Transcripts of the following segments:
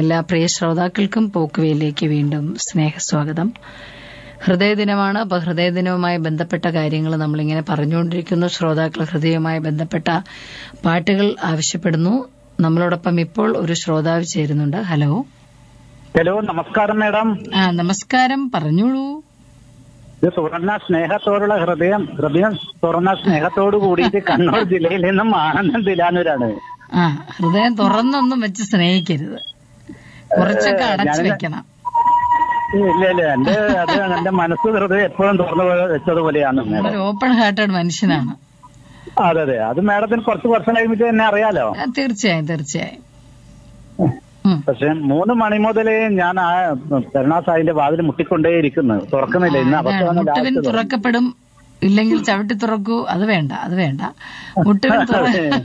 എല്ലാ പ്രിയ ശ്രോതാക്കൾക്കും പോക്കുവയിലേക്ക് വീണ്ടും സ്നേഹസ്വാഗതം ഹൃദയദിനമാണ് അപ്പോൾ ഹൃദയദിനവുമായി ബന്ധപ്പെട്ട കാര്യങ്ങൾ നമ്മളിങ്ങനെ പറഞ്ഞുകൊണ്ടിരിക്കുന്നു ശ്രോതാക്കൾ ഹൃദയവുമായി ബന്ധപ്പെട്ട പാട്ടുകൾ ആവശ്യപ്പെടുന്നു നമ്മളോടൊപ്പം ഇപ്പോൾ ഒരു ശ്രോതാവ് ചേരുന്നുണ്ട് ഹലോ ഹലോ നമസ്കാരം മാഡം ആ നമസ്കാരം പറഞ്ഞോളൂ ഇത് തുറന്ന സ്നേഹത്തോടുള്ള ഹൃദയം ഹൃദയം തുറന്ന സ്നേഹത്തോട് കൂടിയിട്ട് കണ്ണൂർ ജില്ലയിൽ നിന്നും ആനന്ദം തിലാനൂരാണ് ആ ഹൃദയം തുറന്നൊന്നും വെച്ച് സ്നേഹിക്കരുത് കുറച്ചൊക്കെ ഏ, അടച്ചു ഞാനിത് വെക്കണം ഇല്ല ഇല്ല എന്റെ അത് എന്റെ മനസ്സ് ഹൃദയം എപ്പോഴും തുറന്നു വെച്ചതുപോലെയാണ് മാഡം ഒരു ഓപ്പൺ ഹാർട്ടഡ് മനുഷ്യനാണ് അതെ അതെ അത് മാഡത്തിന് കുറച്ച് വർഷം കഴിയുമ്പോൾ തന്നെ അറിയാലോ ആ, തീർച്ചയായും തീർച്ചയായും ഉം. പക്ഷെ മൂന്ന് മണി മുതലേ ഞാൻ ആ കരുണാസായിന്റെ വാതിൽ മുട്ടിക്കൊണ്ടേയിരിക്കുന്നു തുറക്കുന്നില്ല ഇന്ന് അതാണ് അവസാനം മുട്ടുവിൻ ലാസ്റ്റ് തുറക്കപ്പെടും ഇല്ലെങ്കിൽ ചവിട്ടി തുറക്കൂ അത് വേണ്ട അത് വേണ്ട മുട്ടുവിൻ തുറ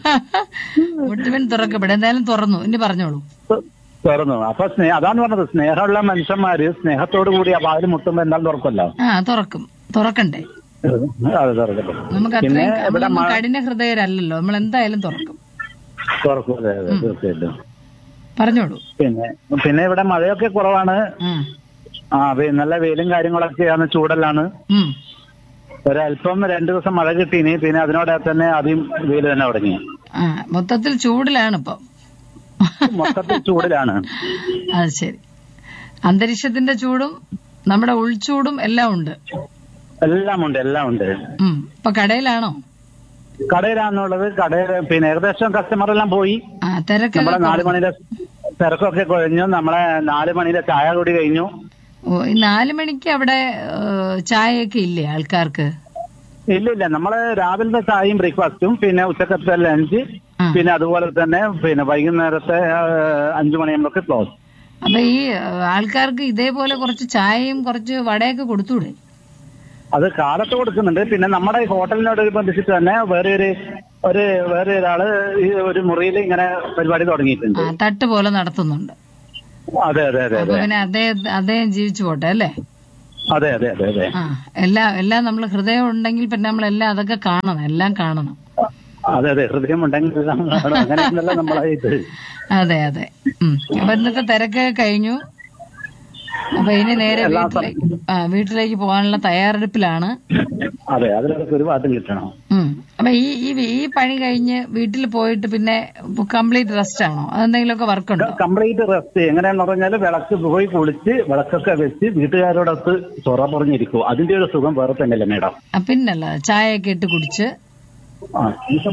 മുട്ടുവിൻ തുറക്കപ്പെടും എന്തായാലും തുറന്നു ഇനി പറഞ്ഞോളൂ തുറന്നു അപ്പൊ സ്നേഹ അതാണ് പറഞ്ഞത് സ്നേഹമുള്ള മനുഷ്യന്മാര് സ്നേഹത്തോടു കൂടി ആ വാതിൽ മുട്ടുമ്പോ എന്തായാലും തുറക്കല്ലോ ആ തുറക്കും തുറക്കണ്ടേ അതെ തുറക്കട്ടെ നമുക്ക് പിന്നെ അത്രയും ഇവിടെ നമ്മളൊന്നും മഴ കഠിന ഹൃദയരല്ലല്ലോ നമ്മൾ എന്തായാലും തുറക്കും തുറക്കും അതെ അതെ തീർച്ചയായിട്ടും പറഞ്ഞോളൂ പിന്നെ പിന്നെ ഇവിടെ മഴയൊക്കെ കുറവാണ് ഉം. ആ വെ- നല്ല വെയിലും കാര്യങ്ങളൊക്കെയാണ് ചൂടലാണ് ഉം. ഒരല്പം രണ്ടു ദിവസം മഴ കിട്ടീനി പിന്നെ അതിനോടെ തന്നെ ആദ്യം വെയിൽ തന്നെ തുടങ്ങി ആ മൊത്തത്തിൽ ചൂടിലാണ് ഇപ്പൊ മൊത്തത്തിൽ ചൂടിലാണ് അത് ശരി അന്തരീക്ഷത്തിന്റെ ചൂടും നമ്മുടെ ഉൾച്ചൂടും എല്ലാം ഉണ്ട് എല്ലാം ഉണ്ട് എല്ലാം ഉണ്ട് ഉം. ഇപ്പൊ കടയിലാണോ കടയിലാണുള്ളത് കടയിൽ പിന്നെ ഏകദേശം കസ്റ്റമർ എല്ലാം പോയി ആ തിരക്കൊക്കെ നമ്മളെ നാല് മണിയുടെ തിരക്കൊക്കെ കഴിഞ്ഞു നമ്മളെ നാല് മണിയുടെ ചായ കൂടി കഴിഞ്ഞു ഓ ഈ നാല് മണിക്ക് അവിടെ ഏഹ്, ചായയൊക്കെ ഇല്ലേ ആൾക്കാർക്ക് ഇല്ല ഇല്ല നമ്മള് രാവിലത്തെ ചായയും ബ്രേക്ക്ഫാസ്റ്റും പിന്നെ ഉച്ചക്കത്തെ ലഞ്ച് ആ. പിന്നെ അതുപോലെ തന്നെ പിന്നെ വൈകുന്നേരത്തെ ആ, അഞ്ചു മണിയാകുമ്പോഴൊക്കെ ക്ലോസ് അപ്പൊ ഈ ഏഹ്, ആൾക്കാർക്ക് ഇതേപോലെ കുറച്ച് ചായയും കുറച്ച് വടയൊക്കെ കൊടുത്തൂടെ അത് കാലത്ത് കൊടുക്കുന്നുണ്ട് പിന്നെ നമ്മുടെ ഈ ഹോട്ടലിനോട് ബന്ധിച്ചിട്ട് തന്നെ വേറെ ഒരു ഒരു വേറെ ഒരാള് ഈ ഒരു മുറിയിൽ ഇങ്ങനെ പരിപാടി തുടങ്ങിയിട്ടുണ്ട് ആ തട്ട് പോലെ നടത്തുന്നുണ്ട് അതെ അതെ അതെ അപ്പൊ അതെ പിന്നെ അദ്ദേഹം അദ്ദേഹം ജീവിച്ചു പോട്ടെ അല്ലേ അതെ അതെ അതെ അതെ ആ എല്ലാം എല്ലാം നമ്മൾ ഹൃദയം ഉണ്ടെങ്കിൽ പിന്നെ നമ്മളെല്ലാം അതൊക്കെ കാണണം എല്ലാം കാണണം അതെ അതെ ഹൃദയം ഉണ്ടെങ്കിൽ എല്ലാം കാണും. അങ്ങനെയൊന്നല്ല നമ്മളെ ഇത് അതെ അതെ ഉം. അപ്പൊ ഇന്നത്തെ തിരക്കൊക്കെ കഴിഞ്ഞു അപ്പൊ ഇനി നേരെ വീട്ടിലേക്ക് ആ വീട്ടിലേക്ക് പോകാനുള്ള തയ്യാറെടുപ്പിലാണ് അതെ അതിലൊക്കെ ഒരു ഭാഗത്തും കിട്ടണം ഉം. അപ്പൊ ഈ ഈ ഈ പണി കഴിഞ്ഞ് വീട്ടിൽ പോയിട്ട് പിന്നെ കംപ്ലീറ്റ് റെസ്റ്റ് ആണോ അതെന്തെങ്കിലുമൊക്കെ വർക്ക് ഉണ്ടോ കംപ്ലീറ്റ് റെസ്റ്റ് എങ്ങനെയാന്ന് പറഞ്ഞാല് വിളക്ക് പോയി കുളിച്ച് വിളക്കൊക്കെ വെച്ച് വീട്ടുകാരോടൊത്ത് തുറ പറഞ്ഞിരിക്കും അതിന്റെ ഒരു സുഖം വേറെ തന്നെയല്ലേ മേഡം ആ, പിന്നല്ല ചായയൊക്കെ ഇട്ട് കുടിച്ച് ആ.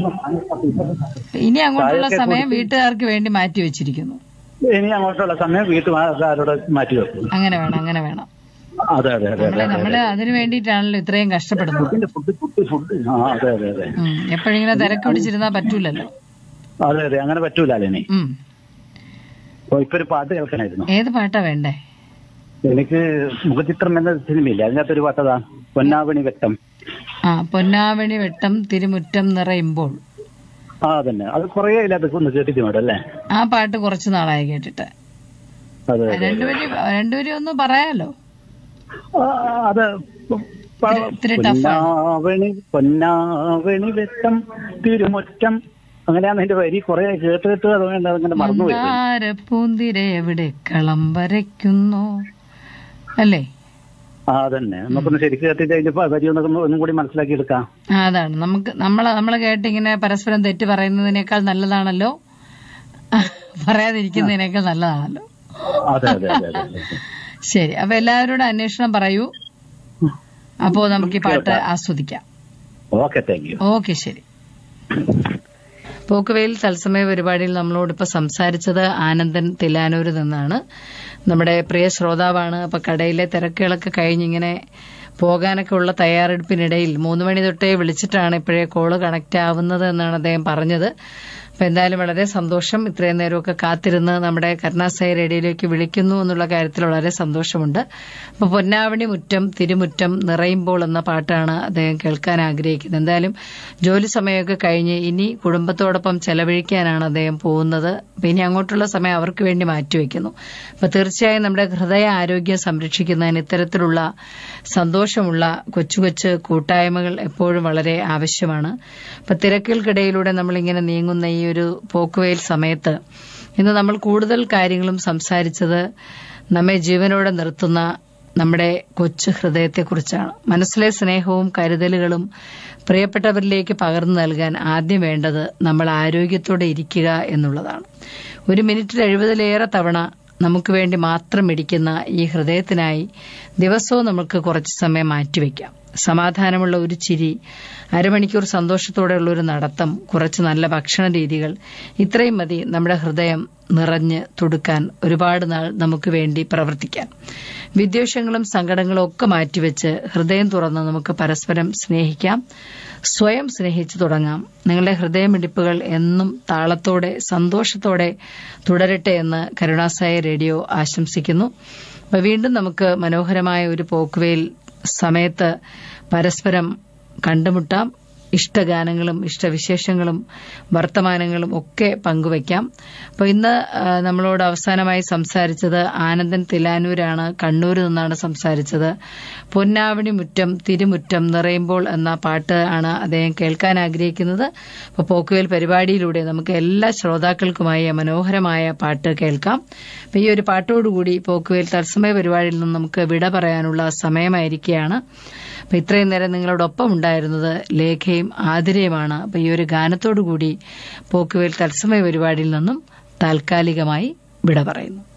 ഇനി അങ്ങോട്ടുള്ള സമയം വീട്ടുകാർക്ക് വേണ്ടി മാറ്റി വെച്ചിരിക്കുന്നു ഇനി അങ്ങോട്ടുള്ള സമയം വീട്ടുകാരോട് മാറ്റി വെക്കും അങ്ങനെ വേണം അങ്ങനെ വേണം അതെ അതെ അതെ നമ്മള് അതെ നമ്മള് അതിനു വേണ്ടിയിട്ടാണല്ലോ ഇത്രയും കഷ്ടപ്പെടുന്നത് ഫുഡിന്റെ ഫുഡ് ഫുഡ് ഫുഡ് ആ അതെ അതെ അതെ ഉം. എപ്പോഴിങ്ങനെ തിരക്ക് പിടിച്ചിരുന്നാ പറ്റൂലല്ലോ അതെ അതെ അങ്ങനെ പറ്റൂല ഇനി ഉം. അപ്പൊ ഇപ്പൊ ഒരു പാട്ട് കേൾക്കണായിരുന്നു ഏത് പാട്ടാ വേണ്ടേ എനിക്ക് മുഖചിത്രം എന്ന സിനിമയില്ലേ അതിനകത്തൊരു പാട്ടതാ പൊന്നാവണി വെട്ടം ആ പൊന്നാവണി വെട്ടം തിരുമുറ്റം നിറയുമ്പോൾ ആ അതന്നെ അത് കുറേ ഇല്ലാത്ത ഒന്ന് കേട്ടിട്ട് മേഡം അല്ലേ ആ പാട്ട് കുറച്ചു നാളായി കേട്ടിട്ട് അതെ അതെ രണ്ടുപേരും രണ്ടുപേരും ഒന്ന് പറയാലോ ആ, അത് പ- ഇത്തിരി tough ആണ്. പൊന്നാവണി പൊന്നാവണി വെട്ടം തിരുമുറ്റം അങ്ങനെയാണ് അതിന്റെ വരി കുറെ കേട്ടിട്ട് അതുകൊണ്ട് അങ്ങനെ മറന്നുപോയി പൂന്തിര എവിടെ കളം വരയ്ക്കുന്നു അല്ലേ ആ അതന്നെ നമുക്കൊന്ന് ശരിക്കും കേട്ടിട്ട് അതിന്റെ പ- വരി ഒന്നൊക്കെ ഒന്ന് ഒന്നും കൂടി മനസ്സിലാക്കി എടുക്കാം ആ, അതാണ് നമുക്ക് നമ്മളെ നമ്മളെ കേട്ട് ഇങ്ങനെ പരസ്പരം തെറ്റ് പറയുന്നതിനേക്കാൾ നല്ലതാണല്ലോ പറയാതിരിക്കുന്നതിനേക്കാൾ നല്ലതാണല്ലോ അതെ അതെ അതെ അതെ അതെ. ശരി അപ്പൊ എല്ലാവരോടും അന്വേഷണം പറയൂ അപ്പോ നമുക്ക് ഈ പാട്ട് ആസ്വദിക്കാം ഓക്കെ താങ്ക് യു ഓക്കെ ശരി പോക്കുവെയിൽ തത്സമയ പരിപാടിയിൽ നമ്മളോട് ഇപ്പൊ സംസാരിച്ചത് ആനന്ദൻ തിലാനൂരിൽ നിന്നാണ് നമ്മുടെ പ്രിയ ശ്രോതാവാണ് അപ്പൊ കടയിലെ തിരക്കുകളൊക്കെ കഴിഞ്ഞിങ്ങനെ പോകാനൊക്കെ ഉള്ള തയ്യാറെടുപ്പിനിടയിൽ മൂന്ന് മണി തൊട്ടേ വിളിച്ചിട്ടാണ് ഇപ്പോഴേ കോള് കണക്ട് ആവുന്നത് എന്നാണ് അദ്ദേഹം പറഞ്ഞത് അപ്പൊ എന്തായാലും വളരെ സന്തോഷം ഇത്രയും നേരമൊക്കെ കാത്തിരുന്ന് നമ്മുടെ കരുണാസായി റേഡിയോയിലേക്ക് വിളിക്കുന്നു എന്നുള്ള കാര്യത്തിൽ വളരെ സന്തോഷമുണ്ട് അപ്പൊ പൊന്നാവണി മുറ്റം തിരുമുറ്റം നിറയുമ്പോൾ എന്ന പാട്ടാണ് അദ്ദേഹം കേൾക്കാൻ ആഗ്രഹിക്കുന്നത് എന്തായാലും ജോലി സമയമൊക്കെ കഴിഞ്ഞ് ഇനി കുടുംബത്തോടൊപ്പം ചെലവഴിക്കാനാണ് അദ്ദേഹം പോകുന്നത് അപ്പൊ ഇനി അങ്ങോട്ടുള്ള സമയം അവർക്ക് വേണ്ടി മാറ്റിവെക്കുന്നു അപ്പൊ തീർച്ചയായും നമ്മുടെ ഹൃദയ ആരോഗ്യം സംരക്ഷിക്കുന്നതിന് ഇത്തരത്തിലുള്ള സന്തോഷമുള്ള കൊച്ചു കൊച്ചു കൂട്ടായ്മകൾ എപ്പോഴും വളരെ ആവശ്യമാണ് അപ്പൊ തിരക്കുകൾക്കിടയിലൂടെ നമ്മളിങ്ങനെ നീങ്ങുന്ന ഈ ഒരു പോക്കുവെയിൽ സമയത്ത് ഇന്ന് നമ്മൾ കൂടുതൽ കാര്യങ്ങളും സംസാരിച്ചത് നമ്മെ ജീവനോടെ നിർത്തുന്ന നമ്മുടെ കൊച്ചു ഹൃദയത്തെക്കുറിച്ചാണ് മനസ്സിലെ സ്നേഹവും കരുതലുകളും പ്രിയപ്പെട്ടവരിലേക്ക് പകർന്നു നൽകാൻ ആദ്യം വേണ്ടത് നമ്മൾ ആരോഗ്യത്തോടെ ഇരിക്കുക എന്നുള്ളതാണ് ഒരു മിനിറ്റിൽ എഴുപതിലേറെ തവണ നമുക്ക് വേണ്ടി മാത്രം ഇടിക്കുന്ന ഈ ഹൃദയത്തിനായി ദിവസവും നമുക്ക് കുറച്ച് സമയം മാറ്റിവെക്കാം സമാധാനമുള്ള ഒരു ചിരി അരമണിക്കൂർ സന്തോഷത്തോടെയുള്ള ഒരു നടത്തം കുറച്ച് നല്ല ഭക്ഷണ രീതികൾ ഇത്രയും മതി നമ്മുടെ ഹൃദയം നിറഞ്ഞ് തുടുക്കാൻ ഒരുപാട് നാൾ നമുക്ക് വേണ്ടി പ്രവർത്തിക്കാൻ വിദ്വേഷങ്ങളും സങ്കടങ്ങളും ഒക്കെ മാറ്റിവെച്ച് ഹൃദയം തുറന്ന് നമുക്ക് പരസ്പരം സ്നേഹിക്കാം സ്വയം സ്നേഹിച്ചു തുടങ്ങാം നിങ്ങളുടെ ഹൃദയമിടിപ്പുകൾ എന്നും താളത്തോടെ സന്തോഷത്തോടെ തുടരട്ടെ എന്ന് കരുണാസായ റേഡിയോ ആശംസിക്കുന്നു അപ്പൊ വീണ്ടും നമുക്ക് മനോഹരമായ ഒരു പോക്കുവെയിൽ സമയത്ത് പരസ്പരം കണ്ടുമുട്ടാം ഇഷ്ടഗാനങ്ങളും ഇഷ്ടവിശേഷങ്ങളും വർത്തമാനങ്ങളും ഒക്കെ പങ്കുവയ്ക്കാം അപ്പോൾ ഇന്ന് ആ, നമ്മളോട് അവസാനമായി സംസാരിച്ചത് ആനന്ദൻ തിലാനൂരാണ് കണ്ണൂരിൽ നിന്നാണ് സംസാരിച്ചത് പൊന്നാവണി മുറ്റം തിരുമുറ്റം നിറയുമ്പോൾ എന്ന പാട്ട് ആണ് അദ്ദേഹം കേൾക്കാൻ ആഗ്രഹിക്കുന്നത് അപ്പോൾ പോക്കുവേൽ പരിപാടിയിലൂടെ നമുക്ക് എല്ലാ ശ്രോതാക്കൾക്കുമായി ആ മനോഹരമായ പാട്ട് കേൾക്കാം അപ്പോൾ ഈ ഒരു പാട്ടോടുകൂടി പോക്കുവേൽ തത്സമയ പരിപാടിയിൽ നിന്ന് നമുക്ക് വിട പറയാനുള്ള സമയമായിരിക്കുകയാണ് അപ്പൊ ഇത്രയും നേരം നിങ്ങളോടൊപ്പം ഉണ്ടായിരുന്നത് ലേഖയും ആതിരയുമാണ് അപ്പൊ ഈ ഒരു ഗാനത്തോടുകൂടി പോക്കുവേൽ തത്സമയ പരിപാടിയിൽ നിന്നും താൽക്കാലികമായി വിട പറയുന്നു